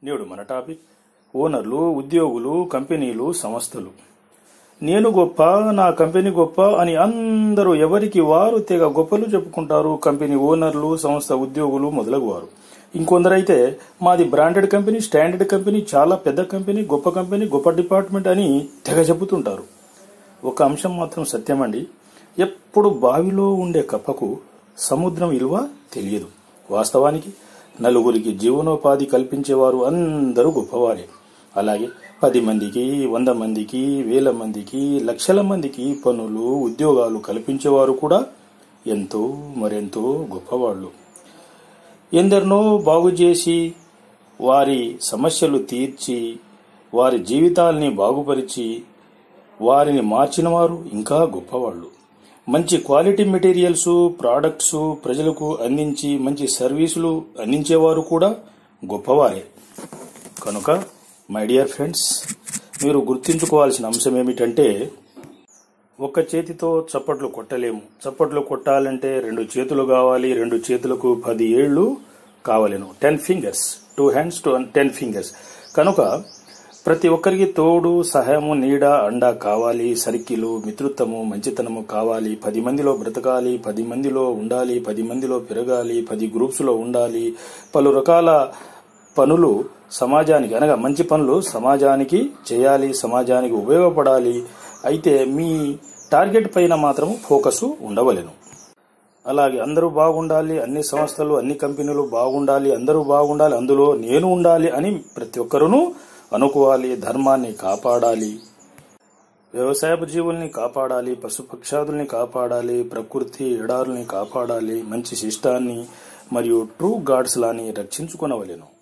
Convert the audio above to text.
నేడు మన టాపిక్ ఓనర్లు ఉద్యోగులు కంపెనీలు సంస్థలు నేను గొప్ప నా కంపెనీ గొప్ప అని అందరూ ఎవరికి వారు తెగ గొప్పలు చెప్పుకుంటారు కంపెనీ ఓనర్లు సంస్థ ఉద్యోగులు మొదలగు వారు ఇంకొందరైతే మాది బ్రాండెడ్ కంపెనీ స్టాండర్డ్ కంపెనీ చాలా పెద్ద కంపెనీ గొప్ప కంపెనీ గొప్ప డిపార్ట్మెంట్ అని తెగ చెబుతుంటారు ఒక అంశం మాత్రం సత్యమండి ఎప్పుడు బావిలో ఉండే కప్పకు సముద్రం విలువ తెలియదు వాస్తవానికి నలుగురికి జీవనోపాధి కల్పించేవారు అందరూ గొప్పవారే అలాగే పది మందికి వంద మందికి వేల మందికి లక్షల మందికి పనులు ఉద్యోగాలు కల్పించేవారు కూడా ఎంతో మరెంతో గొప్పవాళ్ళు ఎందరినో బాగు చేసి వారి సమస్యలు తీర్చి వారి జీవితాల్ని బాగుపరిచి వారిని మార్చిన వారు ఇంకా గొప్పవాళ్ళు మంచి క్వాలిటీ మెటీరియల్స్ ప్రోడక్ట్స్ ప్రజలకు అందించి మంచి సర్వీసులు అందించేవారు కూడా గొప్పవారే కనుక మై డియర్ ఫ్రెండ్స్ మీరు గుర్తుంచుకోవాల్సిన అంశం ఏమిటంటే ఒక్క చేతితో చప్పట్లు కొట్టలేము చప్పట్లు కొట్టాలంటే రెండు చేతులు కావాలి రెండు చేతులకు పది ఏళ్లు కావలేను ten fingers two hands to ten fingers కనుక ప్రతి ఒక్కరికి తోడు సహాయము నీడ అండ కావాలి సరికిలు మిత్రుత్వము మంచితనము కావాలి పది మందిలో బ్రతకాలి పది మందిలో ఉండాలి పది మందిలో పెరగాలి పది గ్రూప్స్ లో ఉండాలి పలు రకాల పనులు సమాజానికి అనగా మంచి పనులు సమాజానికి చేయాలి సమాజానికి ఉపయోగపడాలి అయితే మీ టార్గెట్ పైన మాత్రం ఫోకస్ ఉండవలెను అలాగే అందరూ బాగుండాలి అన్ని సంస్థలు అన్ని కంపెనీలు బాగుండాలి అందరూ బాగుండాలి అందులో నేను ఉండాలి అని ప్రతి ఒక్కరూ అనుకోవాలి ధర్మాన్ని కాపాడాలి వ్యవసాయపు జీవుల్ని కాపాడాలి పశుపక్షాదుల్ని కాపాడాలి ప్రకృతి ఎడారుల్ని కాపాడాలి మంచి శిష్టాన్ని మరియు ట్రూ గాడ్స్ లాని రక్షించుకొనవలెను